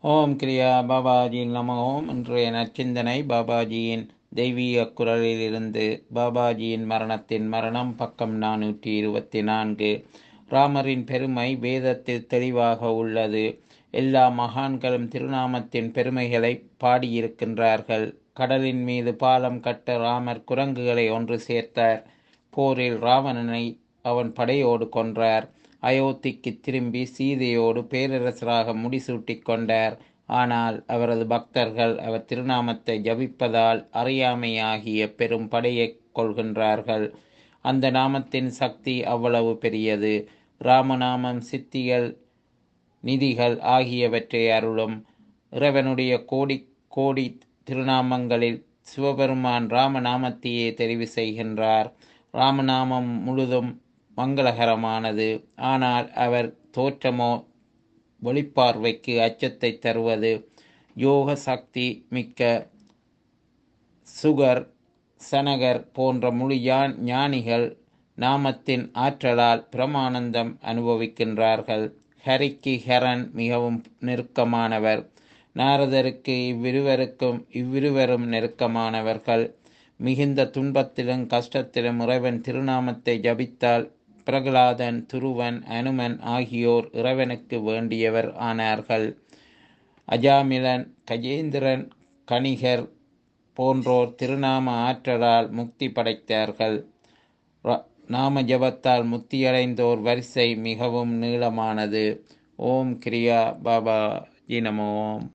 ஓம் கிரியா பாபாஜி நம ஓம் இன்றைய நற்சிந்தனை பாபாஜியின் தெய்வீக குரலிலிருந்து பாபாஜியின் மரணத்தின் மரணம் பக்கம் நானூற்றி இருபத்தி நான்கு ராமரின் பெருமை வேதத்தில் தெளிவாக உள்ளது எல்லா மகான்களும் திருநாமத்தின் பெருமைகளை பாடியிருக்கின்றார்கள் கடலின் மீது பாலம் கட்ட ராமர் குரங்குகளை ஒன்று சேர்த்தார் போரில் ராவணனை அவன் படையோடு கொன்றார் அயோத்திக்கு திரும்பி சீதையோடு பேரரசராக முடிசூட்டிக் கொண்டார் ஆனால் அவரது பக்தர்கள் அவர் திருநாமத்தை ஜபிப்பதால் அறியாமையாகிய பெரும் படையை கொள்கின்றார்கள் அந்த நாமத்தின் சக்தி அவ்வளவு பெரியது ராமநாமம் சித்திகள் நிதிகள் ஆகியவற்றை அருளும் இறைவனுடைய கோடி கோடி திருநாமங்களில் சிவபெருமான் ராமநாமத்தையே தெரிவு செய்கின்றார் ராமநாமம் முழுதும் மங்களகரமானது ஆனால் அவர் தோற்றமோ வெளிப்பார்வைக்கு அச்சத்தை தருவது யோக சக்தி மிக்க சுகர் சனகர் போன்ற முழு யான் ஞானிகள் நாமத்தின் ஆற்றலால் பிரமானந்தம் அனுபவிக்கின்றார்கள் ஹரிக்கு ஹரன் மிகவும் நெருக்கமானவர் நாரதருக்கு இவ்விருவருக்கும் இவ்விருவரும் நெருக்கமானவர்கள் மிகுந்த துன்பத்திலும் கஷ்டத்திலும் இறைவன் திருநாமத்தை ஜபித்தால் பிரகலாதன் துருவன் அனுமன் ஆகியோர் இறைவனுக்கு வேண்டியவர் ஆனார்கள் அஜாமிலன் கஜேந்திரன் கணிகர் போன்றோர் திருநாம ஆற்றலால் முக்தி படைத்தார்கள் நாம ஜபத்தால் முக்தியடைந்தோர் வரிசை மிகவும் நீளமானது ஓம் கிரியா பாபா ஜி நம ஓம்